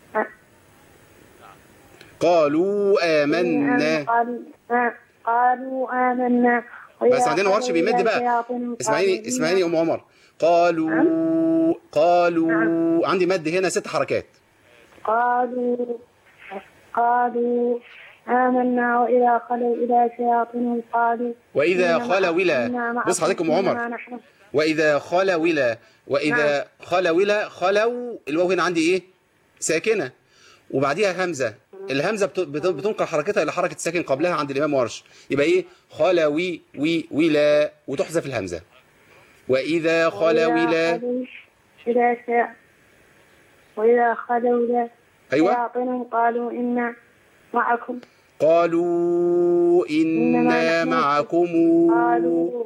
قالوا آمنا قالوا آه، قالوا آمنا بس عندنا ورش بيمد بقى اسمعيني اسمعيني يا أم عمر قالوا قالوا عندي مد هنا ست حركات قالوا قالوا آمنا وإذا خلوا إلى شياطينهم قالوا وإذا إنا خلوا معكم- إلى إنا معكم بص حضرتك يا أم عمر إنما نحن وإذا خلوا إلى وإذا خلوا إلى خلوا الواو هنا عندي إيه ساكنة وبعديها همزة الهمزة بت- بت- بتنقل حركتها إلى حركة الساكن قبلها عند الإمام ورش يبقى إيه خلوي وي ولا وتحذف الهمزة وإذا خلوا إلى خلوا إلى شيا وإذا خلوا إلى أيوة شياطينهم قالوا إنا معكم قالوا إنا إنما نحن معكم قالوا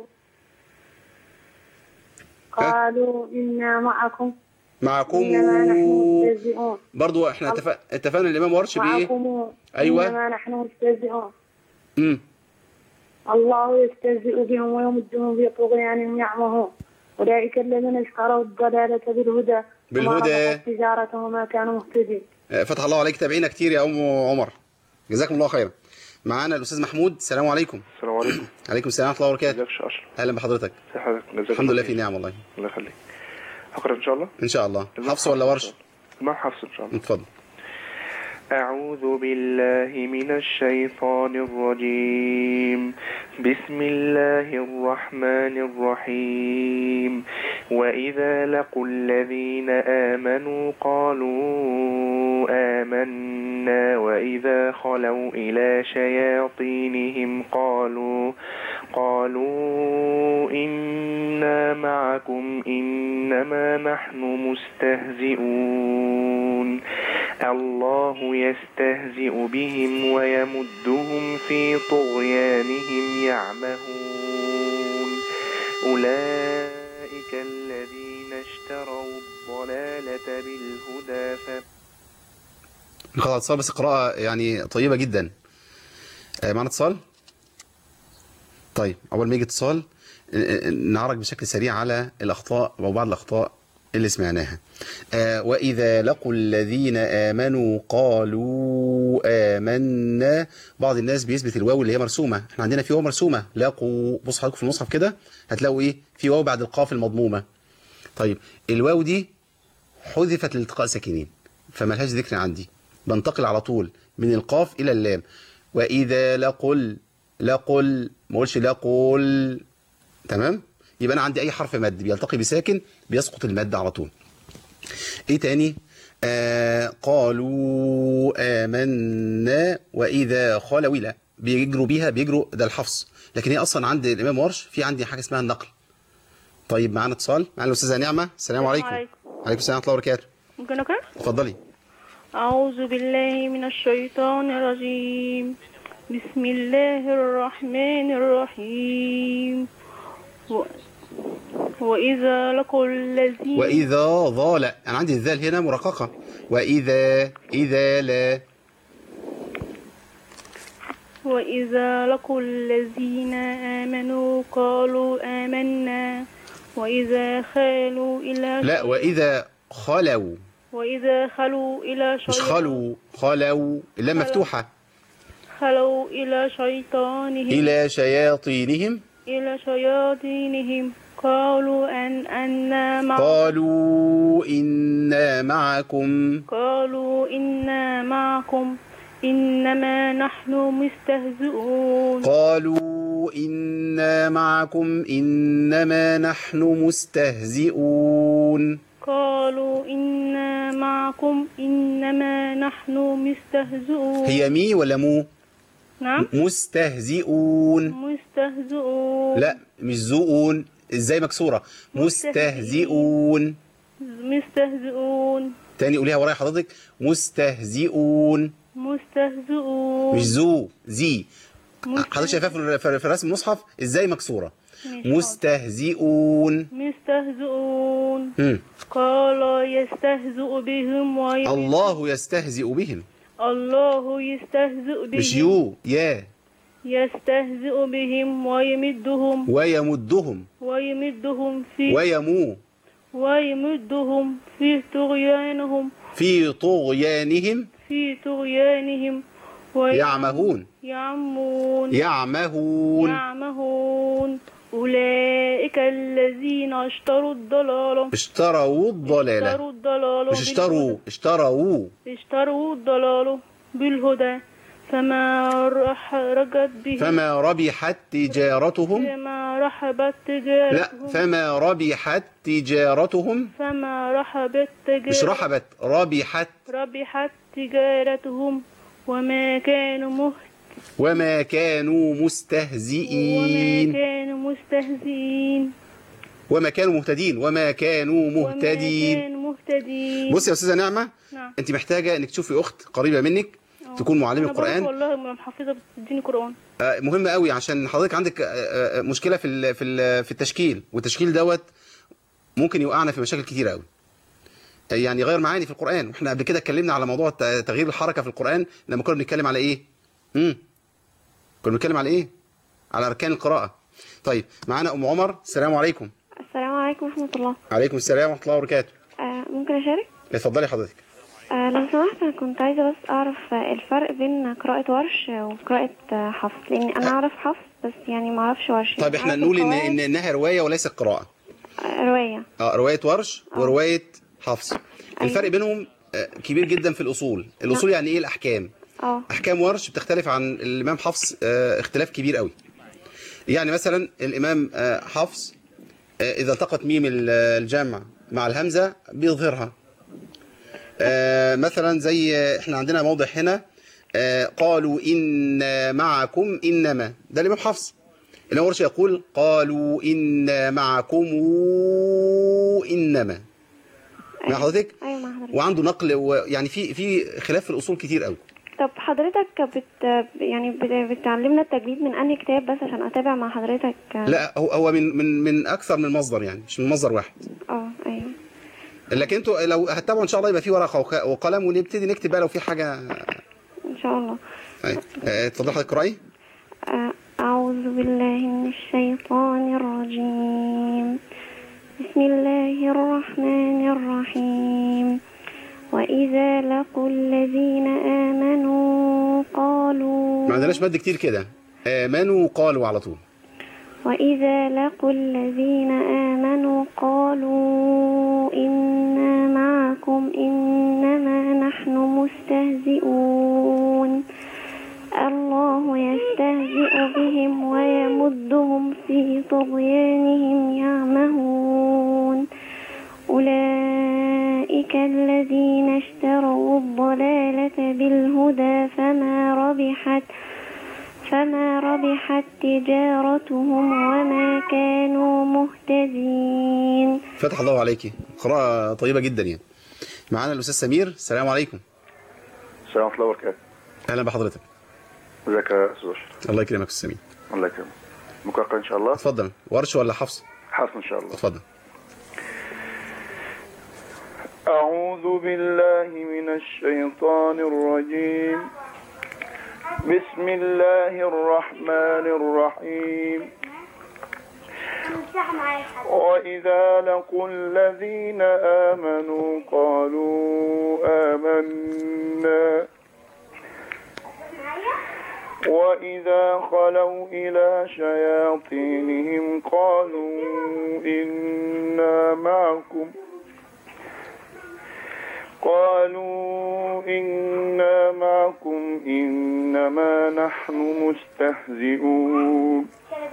قالوا إنا معكم معكم إنما نحن مستهزئون برضو احنا اتفق... اتفقنا الإمام ورش بإيه معكم أيوة. إنما نحن مستهزئون مم. الله يستهزئ بهم ويمدهم في طغيانهم يعمهون أولئك الذين اشتروا الضلالة بالهدى بالهدى. ربحت تجارتهم وما كانوا مهتدين آه، فتح الله عليك تابعينا كتير يا ام عمر جزاكم الله خيرا معانا الاستاذ محمود السلام عليكم السلام عليكم عليكم السلام ورحمه الله وبركاته ازيك يا اشرف اهلا بحضرتك ازي حضرتك جزاك الحمد الله لله خير. في نعم والله الله يخليك هقرا ان شاء الله ان شاء الله الإمام حفص ولا إن ورش شاء الله. الإمام حفص ان شاء الله اتفضل أعوذ بالله من الشيطان الرجيم بسم الله الرحمن الرحيم وإذا لقوا الذين آمنوا قالوا آمنا وإذا خلوا إلى شياطينهم قالوا قالوا إنا معكم إنما نحن مستهزئون الله يستهزئ بهم ويمدهم في طغيانهم يعمهون أولئك الذين اشتروا الضلالة بالهدى ف... خلاص اتصال بس قراءة يعني طيبة جدا آه، معنا اتصال طيب أول ما يجي اتصال آه، آه، نعرج بشكل سريع على الأخطاء أو بعض الأخطاء اللي سمعناها آه، وإذا لقوا الذين آمنوا قالوا آمنا بعض الناس بيثبت الواو اللي هي مرسومة احنا عندنا في واو مرسومة لقوا بص حضرتك في المصحف كده هتلاقوا ايه في واو بعد القاف المضمومة طيب الواو دي حذفت لالتقاء ساكنين فملهاش ذكر عندي بنتقل على طول من القاف إلى اللام وإذا لقل لقل ما اقولش لقل تمام يبقى أنا عندي أي حرف مد بيلتقي بساكن بيسقط المد على طول إيه تاني آه قالوا آمنا وإذا خلوا لا بيجروا بيها بيجروا ده الحفص لكن هي أصلا عند الإمام ورش في عندي حاجة اسمها النقل طيب معانا اتصال معانا الأستاذة نعمة السلام عليكم عليكم. عليكم السلام ورحمة الله وبركاته ممكن أقرأ؟ اتفضلي أعوذ بالله من الشيطان الرجيم بسم الله الرحمن الرحيم و... وإذا لقوا الذين وإذا ضال أنا عندي الذال هنا مرققة وإذا إذا لا وإذا لقوا الذين آمنوا قالوا آمنا وإذا خالوا إلى لا وإذا خلوا وإذا خلوا إلى مش شيطان خلوا خلوا اللام خلوا. مفتوحة خلوا إلى شيطانهم إلى شياطينهم إلى شياطينهم قالوا أن أنا مع قالوا إنا معكم قالوا إنا معكم إنما نحن مستهزئون قالوا إنا معكم إنما نحن مستهزئون قالوا إنا معكم إنما نحن مستهزئون هي مي ولا مو نعم مستهزئون مستهزئون لا مش زؤون ازاي مكسورة مستهزئون مستهزئون تاني قوليها ورايا حضرتك مستهزئون مستهزئون مش زو زي مستهزئون. حضرتك شايفاها في- في في رسم المصحف ازاي مكسورة ماشي، مستهزئون مستهزئون مم. قال يستهزئ بهم ويمد الله يستهزئ بهم الله يستهزئ بهم مش يو يا يستهزئ بهم ويمدهم ويمدهم ويمدهم في ويمو ويمدهم في طغيانهم في طغيانهم في طغيانهم وي- يعمهون يعمون يعمهون يعمهون أولئك الذين اشتروا الضلالة اشتروا الضلالة اشتروا الضلالة مش اشتروا بالهدى. اشتروا اشتروا الضلالة بالهدى فما رح رجت به فما ربحت تجارتهم فما رحبت لا تجارتهم فما ربحت تجارتهم فما رحبت تجارتهم مش رحبت ربحت ربحت تجارتهم وما كانوا مهت وما كانوا وما مستهزئين كانوا مستهزئين وما كانوا مهتدين وما كانوا وما مهتدين كانوا مهتدين بصي يا استاذه نعمه نعم انت محتاجه انك تشوفي اخت قريبه منك تكون معلمه أنا برضه قران والله ما محفظة بتديني قرآن آه، مهم قوي عشان حضرتك عندك آه، آه، مشكله في ال- في ال- في التشكيل والتشكيل دوت ممكن يوقعنا في مشاكل كتيره قوي آه، يعني غير معاني في القران واحنا قبل كده اتكلمنا على موضوع ت- تغيير الحركه في القران لما كنا بنتكلم على ايه امم كنا بنتكلم على ايه على اركان القراءه طيب معانا ام عمر السلام عليكم السلام عليكم ورحمة الله عليكم السلام ورحمه الله وبركاته آه ممكن أشارك؟ اتفضلي حضرتك آه لو سمحت أنا كنت عايزة بس أعرف آه، الفرق بين قراءة ورش وقراءة آه، حفص لأن أنا أعرف حفص بس يعني ما أعرفش ورش طيب احنا أعرف نقول ان القواعد. ان انها روايه وليست قراءه آه، رواية اه روايه ورش وروايه حفص الفرق بينهم آه، كبير جدا في الاصول الاصول يعني ايه الاحكام اه احكام ورش بتختلف عن الامام حفص آه، اختلاف كبير قوي يعني مثلا الامام آه، حفص آه، اذا التقت ميم ال- الجمع مع الهمزه بيظهرها آه، مثلا زي آه، احنا عندنا موضع هنا آه، قالوا ان معكم انما ده الامام حفص الامام ورش يقول قالوا ان معكم انما مع حضرتك أيوة مع حضرتك وعنده نقل ويعني في في خلاف في الاصول كتير قوي طب حضرتك بت يعني بت- بتعلمنا التجويد من أنهي كتاب بس عشان أتابع مع حضرتك آه، لا هو هو من من من اكثر من مصدر يعني مش من مصدر واحد اه أيوة لكن انتوا لو هتتابعوا ان شاء الله يبقى في ورقه وك- وقلم ونبتدي نكتب بقى لو في حاجه إن شاء الله أيوة. آه، اتفضل حضرتك اقراي آه، أعوذ بالله من الشيطان الرجيم بسم الله الرحمن الرحيم وإذا لقوا الذين آمنوا قالوا ما عندناش مد كتير كده امنوا قالوا على طول وإذا لقوا الذين آمنوا قالوا إنا معكم إنما نحن مستهزئون الله يستهزئ بهم ويمدهم في طغيانهم يعمهون أولئك الذين اشتروا الضلالة بالهدى فما ربحت فما ربحت تجارتهم وما كانوا مهتدين فتح الله عليكي قراءه طيبه جدا يعني معانا الاستاذ سمير السلام عليكم السلام ورحمة الله وبركاته اهلا بحضرتك ازيك يا استاذ أشرف الله يكرمك يا استاذ سمير الله يكرمك ممكن اقرا ان شاء الله اتفضل ورش ولا حفص حسن ان شاء الله اتفضل أعوذ بالله من الشيطان الرجيم بسم الله الرحمن الرحيم وإذا لقوا الذين آمنوا قالوا آمنا وإذا خلوا إلى شياطينهم قالوا إنا معكم قالوا إنا معكم إنما نحن مستهزئون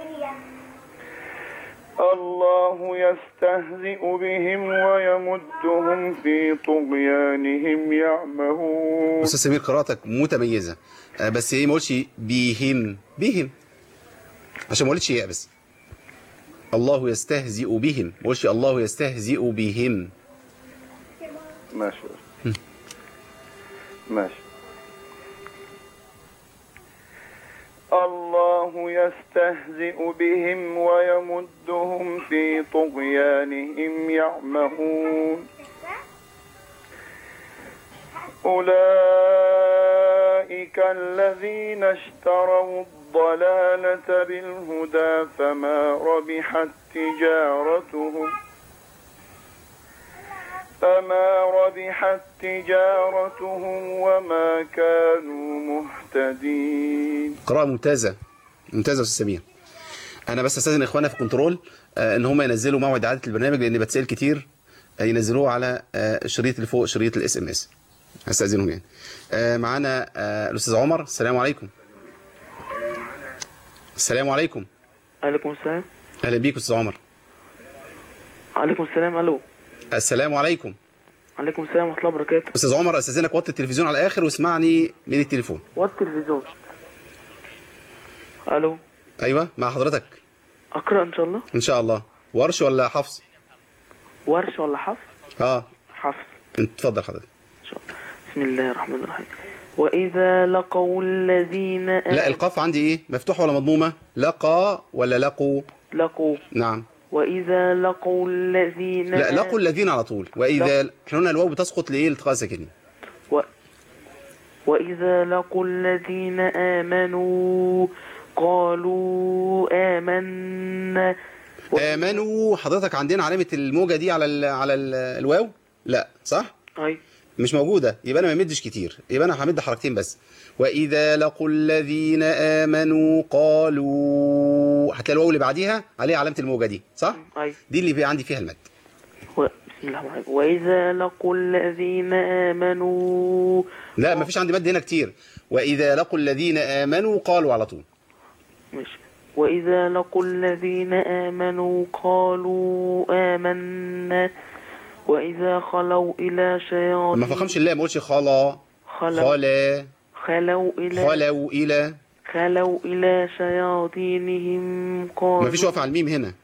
الله يستهزئ بهم ويمدهم في طغيانهم يعمهون استاذ سمير قراءتك متميزه آه، بس ايه ما قلتش بهم بهم عشان ما قلتش ياء بس الله يستهزئ بهم ما قلتش الله يستهزئ بهم ماشي ماشي الله يستهزئ بهم ويمدهم في طغيانهم يعمهون أولئك الذين اشتروا الضلالة بالهدى فما ربحت تجارتهم فما ربحت تجارتهم وما كانوا مهتدين قراءه ممتازه ممتازه يا استاذ سمير انا بس استاذن اخواننا في كنترول آه، ان هم ينزلوا موعد اعاده البرنامج لان بتسال كتير آه، ينزلوه على آه، الشريط اللي فوق شريط الاس ام اس هستاذنهم يعني آه، معانا آه، الاستاذ عمر السلام عليكم السلام عليكم عليكم السلام اهلا بيك استاذ عمر عليكم السلام الو السلام عليكم عليكم السلام ورحمه الله وبركاته استاذ عمر استاذنك وطي التلفزيون على الاخر واسمعني من التليفون والتلفزيون الو ايوه مع حضرتك اقرا ان شاء الله ان شاء الله ورش ولا حفص ورش ولا حفص اه حفص انت اتفضل حضرتك بسم الله الرحمن الرحيم واذا لقوا الذين لا القاف عندي ايه مفتوحه ولا مضمومه لقى ولا لقوا لقوا نعم واذا لقوا الذين لا لقوا الذين على طول واذا احنا قلنا الواو بتسقط لايه التقاء ساكنين و... وإذا لقوا الذين آمنوا قالوا آمنا امنوا حضرتك عندنا علامه الموجه دي على ال على ال الواو لا صح أي مش موجودة يبقى أنا ما مدش كتير يبقى أنا همد حركتين بس وإذا لقوا الذين آمنوا قالوا هتلاقي الواو اللي بعديها عليها علامة الموجة دي صح أي دي اللي بقى عندي فيها المد و... بسم الله الرحمن الرحيم وإذا لقوا الذين آمنوا لا ما فيش عندي مد هنا كتير وإذا لقوا الذين آمنوا قالوا على طول ماشي وإذا لقوا الذين آمنوا قالوا آمنا وإذا خلوا إلى شياطين ما فخمش اللام ما قولش خلا خلوا خلا خلوا إلى خلوا إلى خلوا إلى شياطينهم قالوا ما فيش وقف على الميم هنا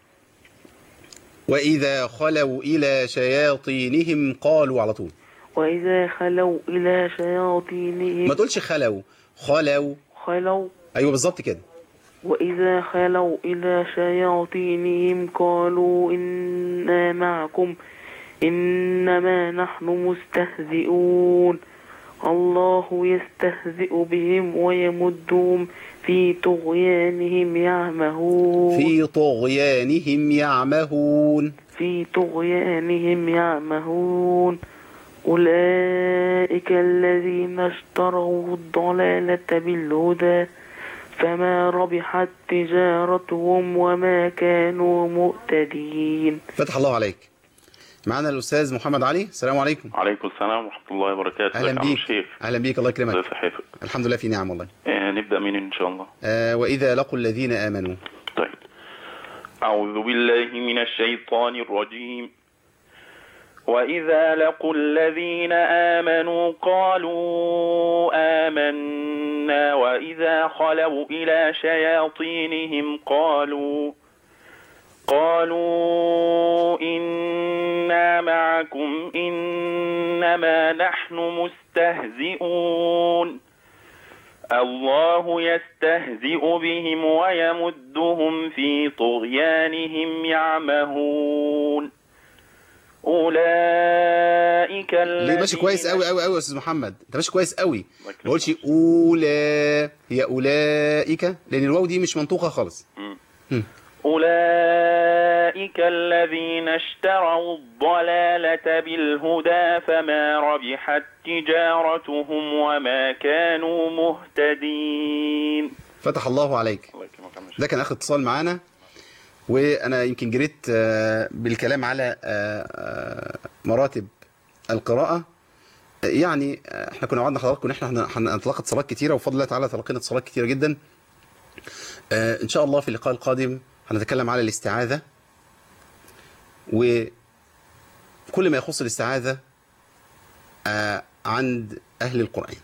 وإذا خلوا إلى شياطينهم قالوا على طول وإذا خلوا إلى شياطينهم ما تقولش خلوا خلوا خلوا أيوه بالظبط كده وإذا خلوا إلى شياطينهم قالوا إنا معكم إنما نحن مستهزئون الله يستهزئ بهم ويمدهم في طغيانهم يعمهون في طغيانهم يعمهون في طغيانهم يعمهون أولئك الذين اشتروا الضلالة بالهدى فما ربحت تجارتهم وما كانوا مؤتدين فتح الله عليك معنا الأستاذ محمد علي السلام عليكم عليكم السلام ورحمة الله وبركاته أهلا ازيك يا عم بيك الشيخ أهلا بيك الله ازي يكرمك صحتك الحمد لله في نعم والله آه نبدأ مين إن شاء الله آه وإذا لقوا الذين آمنوا طيب أعوذ بالله من الشيطان الرجيم وإذا لقوا الذين آمنوا قالوا آمنا وإذا خلوا إلى شياطينهم قالوا قالوا إنا معكم إنما نحن مستهزئون الله يستهزئ بهم ويمدهم في طغيانهم يعمهون أولئك ليه ماشي كويس قوي قوي قوي يا أستاذ محمد أنت ماشي كويس قوي ما تقولش أولى هي أولئك لأن الواو دي مش منطوقة خالص مم. أولئك الذين اشتروا الضلالة بالهدى فما ربحت تجارتهم وما كانوا مهتدين فتح الله عليك الله يكرمك يا عم الشيخ. ده كان آخر اتصال معانا وأنا يمكن جريت آه، بالكلام على آه، آه، مراتب القراءة آه، يعني آه، احنا كنا وعدنا حضراتكم ان احنا هن- هنتلقى اتصالات كتيرة وبفضل الله تعالى تلقينا اتصالات كتيرة جدا آه، ان شاء الله في اللقاء القادم هنتكلم على الاستعاذة وكل ما يخص الاستعاذة آه، عند أهل القرآن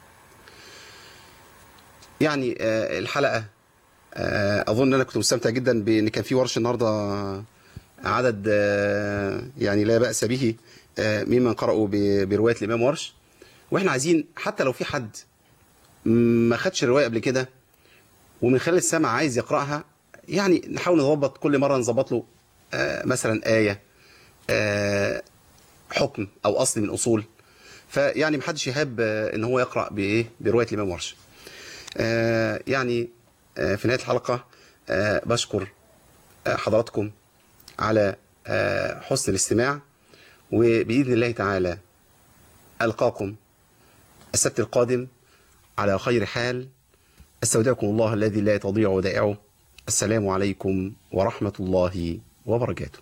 يعني آه، الحلقة آه، أظن أن أنا كنت مستمتع جدا بأن كان في ورش النهاردة عدد آه، يعني لا بأس به آه، ممن قرأوا ب- برواية الإمام ورش وإحنا عايزين حتى لو في حد ما خدش الرواية قبل كده ومن خلال السمع عايز يقرأها يعني نحاول نظبط كل مرة نظبط له آه، مثلا آية آه، حكم أو أصل من أصول فيعني محدش يهاب آه، ان هو يقرأ بإيه برواية الإمام ورش آه، يعني آه، في نهاية الحلقة آه، بشكر آه، حضراتكم على آه، حسن الاستماع وبإذن الله تعالى ألقاكم السبت القادم على خير حال استودعكم الله الذي لا تضيع ودائعه السلام عليكم ورحمة الله وبركاته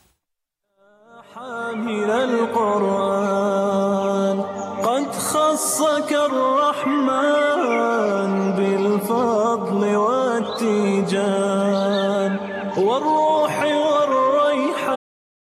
حامل القرآن قد خصك الرحمن بالفضل والتيجان والروح